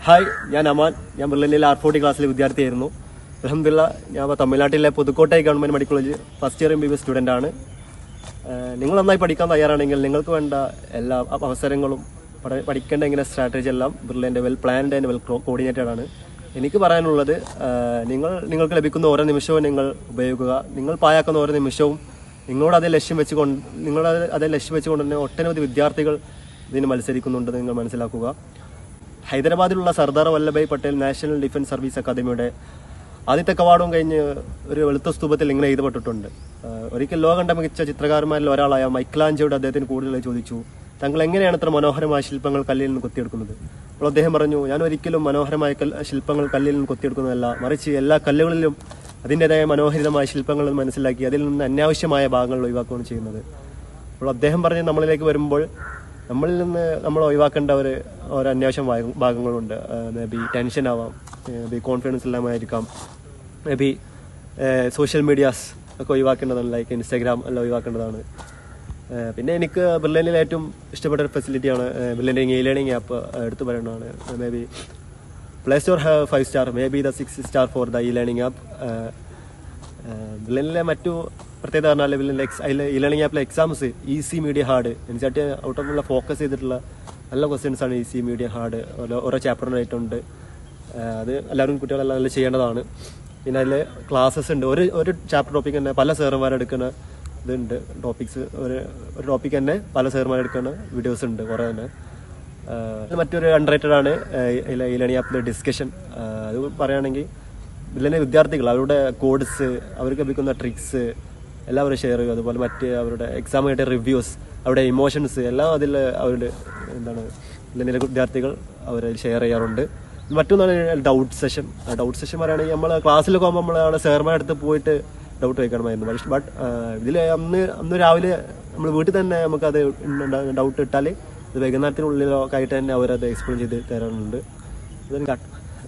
hi ഞാൻ അമാൻ ഞാൻ ബിർലിനിലെ R forty ക്ലാസ്സിലെ വിദ്യാർത്ഥിയായിരുന്നു അലഹമില്ല ഞാൻ ഇപ്പോൾ തമിഴ്നാട്ടിലെ Pudukkottai government medical college first year M B B student ആണ് ഏഹ് നിങ്ങൾ നന്നായി പഠിക്കാൻ തയ്യാറാണെങ്കിൽ നിങ്ങൾക്ക് വേണ്ട എല്ലാ അവ- അവസരങ്ങളും പഠ- പഠിക്കേണ്ട ഇങ്ങനെ സ്ട്രാറ്റജി എല്ലാം ബിർലിൻ്റെ well planned and well coordinated ആണ് എനിക്ക് പറയാനുള്ളത് ഏഹ് നിങ്ങൾ നിങ്ങൾക്ക് ലഭിക്കുന്ന ഓരോ നിമിഷവും നിങ്ങൾ ഉപയോഗിക്കുക നിങ്ങൾ പായാക്കുന്ന ഓരോ നിമിഷവും നിങ്ങളോട് അതേ ലക്ഷ്യം വെച്ചുകൊണ്ട് നിങ്ങളത് അതേ ലക്ഷ്യം വെച്ചുകൊണ്ട് തന്നെ ഒട്ടനവധി വിദ്യാർത്ഥികൾ ഇതിന് മത്സരിക്കുന്നുണ്ടെന്ന് നിങ്ങൾ മനസ്സിലാക്കുക ഹൈദരാബാദിലുള്ള Sardar Vallabhbhai Patel national defence service അക്കാദമിയുടെ ആദ്യത്തെ കവാടവും കഴിഞ്ഞ് ഒരു വെളുത്ത സ്തൂപത്തിൽ ഇങ്ങനെ എഴുതപ്പെട്ടിട്ടുണ്ട് ആഹ് ഒരിക്കൽ ലോകം കണ്ട മികച്ച ചിത്രകാരന്മാരിൽ ഒരാളായ മൈക്കിളാഞ്ചോട് അദ്ദേഹത്തിന് കൂടുതൽ ചോദിച്ചു താങ്കൾ എങ്ങനെയാണ് ഇത്ര മനോഹരമായ ശില്പങ്ങൾ കല്ലിൽ നിന്ന് കൊത്തിയെടുക്കുന്നത് അപ്പോൾ അദ്ദേഹം പറഞ്ഞു ഞാൻ ഒരിക്കലും മനോഹരമായ കൽ- ശില്പങ്ങൾ കല്ലിൽ നിന്ന് കൊത്തിയെടുക്കുന്നതല്ല മറിച്ച് എല്ലാ കല്ലുകളിലും അതിൻ്റെതായ മനോഹരിതമായ ശില്പങ്ങൾ മനസ്സിലാക്കി അതിൽ നിന്ന് അനാവശ്യമായ ഭാഗങ്ങൾ ഒഴിവാക്കുകയാണ് ചെയ്യുന്നത് അപ്പോൾ അദ്ദേഹം പറഞ്ഞ് നമ്മളിലേക്ക് വരുമ്പോൾ നമ്മളിൽ നിന്ന് നമ്മൾ ഒഴിവാക്കേണ്ട ഒരു ഒരു അന്വേഷണം ഭാഗ- ഭാഗങ്ങളുണ്ട് മേ ബി ടെൻഷൻ ആവാം മേ ബി കോൺഫിഡൻസ് ഇല്ലാമായിരിക്കാം മേ ബി സോഷ്യൽ മീഡിയാസ് ഒക്കെ ഒഴിവാക്കേണ്ടതാണ് ലൈക്ക് ഇൻസ്റ്റാഗ്രാം എല്ലാം ഒഴിവാക്കേണ്ടതാണ് ഏഹ് പിന്നെ എനിക്ക് ബിർലനിൽ ഏറ്റവും ഇഷ്ടപ്പെട്ട ഒരു ഫെസിലിറ്റിയാണ് ബിർലൻ്റെ ഇ ലേണിംഗ് ആപ്പ് എടുത്തു പറയേണ്ടതാണ് maybe play store five star maybe the six star for the E learning app വില്ലനിലെ മറ്റു പ്രത്യേകത പറഞ്ഞാൽ വില്ലനിലെ എക്സ് അതിലെ ഇ ലേണിംഗ് ആപ്പിലെ എക്സാംസ് ഈസി മീഡിയ ഹാർഡ് എന്നുവെച്ചാൽ ഔട്ട് ഓഫ് ഉള്ള ഫോക്കസ് ചെയ്തിട്ടുള്ള നല്ല ക്വസ്റ്റ്യൻസ് ആണ് ഈസി മീഡിയ ഹാർഡ് ഓരോ ഓരോ ചാപ്റ്ററിനായിട്ടുണ്ട് അത് എല്ലാവരും കുട്ടികളെല്ലാം നല്ല ചെയ്യേണ്ടതാണ് പിന്നെ അതിൽ ക്ലാസ്സസ് ഉണ്ട് ഒരു ഒരു ചാപ്റ്റർ ടോപ്പിക് തന്നെ പല സാറുമാരെടുക്കുന്ന ഇതുണ്ട് ടോപ്പിക്സ് ഒരു ഒരു ടോപ്പിക് തന്നെ പല സാറുമാരെടുക്കുന്ന വീഡിയോസ് ഉണ്ട് കുറേ തന്നെ ആഹ് മറ്റൊരു അൺറേറ്റഡ് ആണ് ഈ ലേണിംഗ് ആപ്പിലെ ഡിസ്കഷൻ അത് പറയുകയാണെങ്കിൽ ഇതിലെ വിദ്യാർത്ഥികൾ അവരുടെ കോഡ്സ് അവർക്ക് ലഭിക്കുന്ന ട്രിക്സ് എല്ലാവരും ഷെയർ ചെയ്യും അതുപോലെ മറ്റ് അവരുടെ എക്സാം ആയിട്ട് റിവ്യൂസ് അവരുടെ ഇമോഷൻസ് എല്ലാം അതിൽ അവരുടെ എന്താണ് ഇതിലെ വിദ്യാർത്ഥികൾ അവർ ഷെയർ ചെയ്യാറുണ്ട് മറ്റൊന്നാണ് ഡൗട്ട് സെഷൻ ഡൗട്ട് സെഷൻ പറയുകയാണെങ്കിൽ നമ്മൾ ക്ലാസ്സിലൊക്കെ പോകുമ്പോൾ നമ്മളാണ് സാർമാരുടെ അടുത്ത് പോയിട്ട് ഡൗട്ട് ചോദിക്കണമായിരുന്നു പക്ഷേ ബട്ട് ഇതിൽ അന്ന് അന്ന് രാവിലെ നമ്മൾ വീട്ടിൽ തന്നെ നമുക്കത് ഡൗട്ട് ഇട്ടാൽ ഇത് വൈകുന്നേരത്തിനുള്ളിലൊക്കെ ആയിട്ട് തന്നെ അവരത് എക്സ്പ്ലെയിൻ ചെയ്ത് തരാറുണ്ട് അതൊരു കട്ട്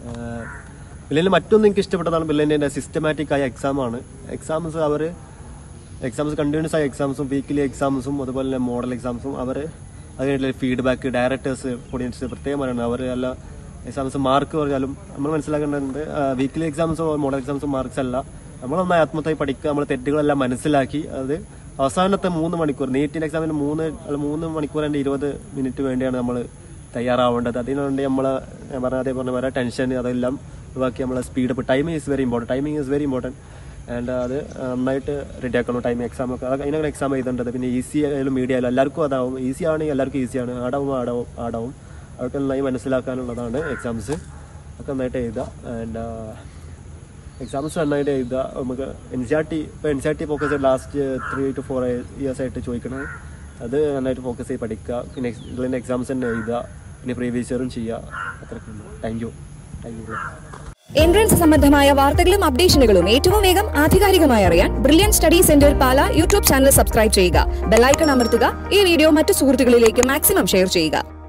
ബില്ലിന് മറ്റൊന്നും എനിക്ക് ഇഷ്ടപ്പെട്ടതാണ് ബില്ലിൻ്റെ സിസ്റ്റമാറ്റിക് ആയ എക്സാമാണ് എക്സാംസ് അവർ എക്സാംസ് കണ്ടിന്യൂസ് ആയ എക്സാംസും വീക്കിലി എക്സാംസും അതുപോലെ തന്നെ മോഡൽ എക്സാംസും അവർ അതിനായിട്ടുള്ള ഫീഡ്ബാക്ക് ഡയറക്ടേഴ്സ് കോർഡിനേറ്റേഴ്സ് പ്രത്യേകം പറയണം അവർ എല്ലാ എക്സാംസ് മാർക്ക് പറഞ്ഞാലും നമ്മൾ മനസ്സിലാക്കേണ്ടത് വീക്കിലി എക്സാംസോ മോഡൽ എക്സാംസോ മാർക്സ് അല്ല നമ്മൾ നന്നായി ആത്മത്തായി പഠിക്കുക നമ്മൾ തെറ്റുകളെല്ലാം മനസ്സിലാക്കി അത് അവസാനത്തെ മൂന്ന് മണിക്കൂർ നീറ്റിൻ്റെ എക്സാമിന് മൂന്ന് അല്ല മൂന്ന് മണിക്കൂർ എൻ്റെ ഇരുപത് മിനിറ്റ് വേണ്ടിയാണ് നമ്മൾ തയ്യാറാവേണ്ടത് അതിനുവേണ്ടി നമ്മൾ ഞാൻ പറഞ്ഞ അതേ പറഞ്ഞ പോലെ ടെൻഷൻ അതെല്ലാം ഒഴിവാക്കി നമ്മളെ സ്പീഡ് ഇപ്പോൾ timing is very important timing is very important and അത് നന്നായിട്ട് റെഡി ആക്കണം ടൈം എക്സാം ഒക്കെ അത് അതിനങ്ങനെ എക്സാം എഴുതേണ്ടത് പിന്നെ ഈസി ആയാലും മീഡിയ ആയാലും എല്ലാവർക്കും അതാവും ഈസി ആണെങ്കിൽ എല്ലാവർക്കും ഈസിയാണ് ആടാവും ആടാവും ആടാവും അതൊക്കെ നന്നായി മനസ്സിലാക്കാനുള്ളതാണ് എക്സാംസ് ഒക്കെ നന്നായിട്ട് എഴുതുക ആൻഡ് എക്സാംസ് നന്നായിട്ട് എഴുതുക നമുക്ക് എൻ സി ആർ ടി ഇപ്പോൾ N C R T focus last three to four years ആയിട്ട് ചോദിക്കണം അത് നന്നായിട്ട് ഫോക്കസ് ചെയ്ത് പഠിക്കുക പിന്നെ ഇതിൻ്റെ എക്സാംസ് തന്നെ എഴുതുക പിന്നെ പ്രീവിയസ് ഇയറും ചെയ്യുക അത്രയ്ക്ക് thank you thank you entrance സംബന്ധമായ വാർത്തകളും അപ്ഡേഷനുകളും ഏറ്റവും വേഗം ആധികാരികമായി അറിയാൻ Brilliant Study Centre Pala YouTube channel subscribe ചെയ്യുക ബെല്ലൈക്കൺ അമർത്തുക ഈ വീഡിയോ മറ്റു സുഹൃത്തുക്കളിലേക്ക് മാക്സിമം ഷെയർ ചെയ്യുക